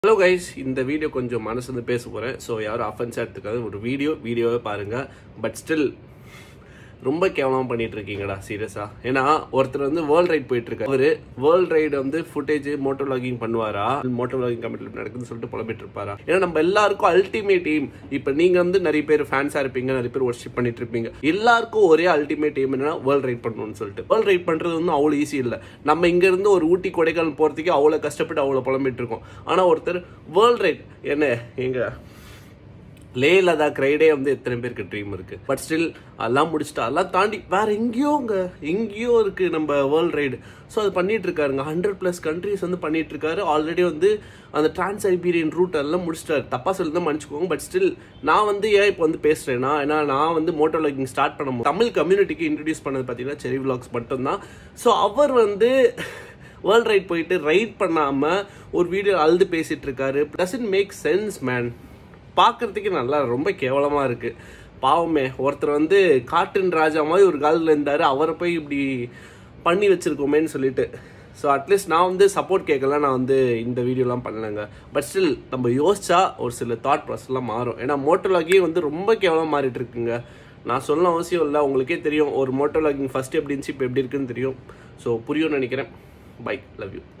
hello guys இந்த video கொஞ்சம் மனசு வந்து பேச போகிறேன் ஸோ யாரும் அஃபென்ஸாக எடுத்துக்காது ஒரு வீடியோ வீடியோவே பாருங்கள் பட் ஸ்டில் ரொம்ப கேவலமாக பண்ணிட்டு இருக்கீங்கடா சீரியஸா ஏன்னா ஒருத்தர் வந்து வேர்ல்ட் ரைட் போயிட்டு இருக்காரு அவரு வேர்ல்ட் ரைடு வந்து ஃபுட்டேஜ் மோட்டோ லாகிங் பண்ணுவாரா மோட்டோ லாகிங் கமிட்டில் நடக்குதுன்னு சொல்லிட்டு புலம்பிட்டு இருப்பாரா ஏன்னா நம்ம எல்லாருக்கும் அல்டிமேட் டீம் இப்போ நீங்க வந்து நிறைய பேர் ஃபேன்ஸாக இருப்பீங்க நிறைய பேர் ஒர்ஷிப் பண்ணிட்டு இருப்பீங்க எல்லாருக்கும் ஒரே அல்டிமேட் டீம் என்னன்னா வேர்ல்ட் ரைட் பண்ணணும்னு சொல்லிட்டு வேர்ல்ட் ரைட் பண்றது வந்து அவ்வளோ ஈஸி இல்லை நம்ம இங்க இருந்து ஒரு ஊட்டி கொடைக்கானல் போறதுக்கு அவ்வளோ கஷ்டப்பட்டு அவ்வளோ புலம்பிட்டு இருக்கோம் ஆனா ஒருத்தர் வேர்ல்ட் ரைட் என்ன எங்க லே லடாக் ரைடே வந்து எத்தனை பேருக்கு ட்ரீம் இருக்கு பட் ஸ்டில் அதெல்லாம் முடிச்சுட்டு அதெல்லாம் தாண்டி வேற எங்கேயோ இங்க எங்கேயோ இருக்கு நம்ம வேர்ல்ட் ரைடு ஸோ அது பண்ணிட்டு இருக்காருங்க ஹண்ட்ரட் ப்ளஸ் கண்ட்ரிஸ் வந்து பண்ணிட்டு இருக்காரு ஆல்ரெடி வந்து அந்த டிரான்ஸ் ஐபீரியன் ரூட் எல்லாம் முடிச்சிட்டாரு தப்பா சொல்லி தான் மன்னிச்சுக்கோங்க பட் ஸ்டில் நான் வந்து ஏன் இப்போ வந்து பேசுறேன்னா ஏன்னா நான் வந்து மோட்டோ லாகிங் ஸ்டார்ட் பண்ணும் தமிழ் கம்யூனிட்டிக்கு இன்ட்ரடியூஸ் பண்ணது பார்த்தீங்கன்னா செரி விலாக்ஸ் மட்டும்தான் ஸோ அவர் வந்து வேர்ல்ட் ரைட் போயிட்டு ரைட் பண்ணாம ஒரு வீடியோ அழுது பேசிட்டு இருக்காரு டசன்ட் மேக் சென்ஸ் மேன் பார்க்கறதுக்கு நல்லா ரொம்ப கேவலமா இருக்கு பாவமே ஒருத்தர் வந்து காட்டின் ராஜா மாதிரி ஒரு காலத்தில் இருந்தாரு அவரை போய் இப்படி பண்ணி வச்சிருக்கோமேன்னு சொல்லிட்டு ஸோ அட்லீஸ்ட் நான் வந்து சப்போர்ட் கேட்கல நான் வந்து இந்த வீடியோலாம் பண்ணலைங்க பட் ஸ்டில் நம்ம யோசிச்சா ஒரு சில தாட் ப்ராசஸ்லாம் மாறும் ஏன்னா மோட்டோலாகியே வந்து ரொம்ப கேவலமாக மாறிட்டு இருக்குங்க நான் சொல்ல அவசியம் இல்லை உங்களுக்கே தெரியும் ஒரு மோட்டோலாகிங் ஃபர்ஸ்ட் எப்படி இருந்துச்சு இப்போ எப்படி இருக்குன்னு தெரியும் ஸோ புரியும்னு நினைக்கிறேன் பை லவ் யூ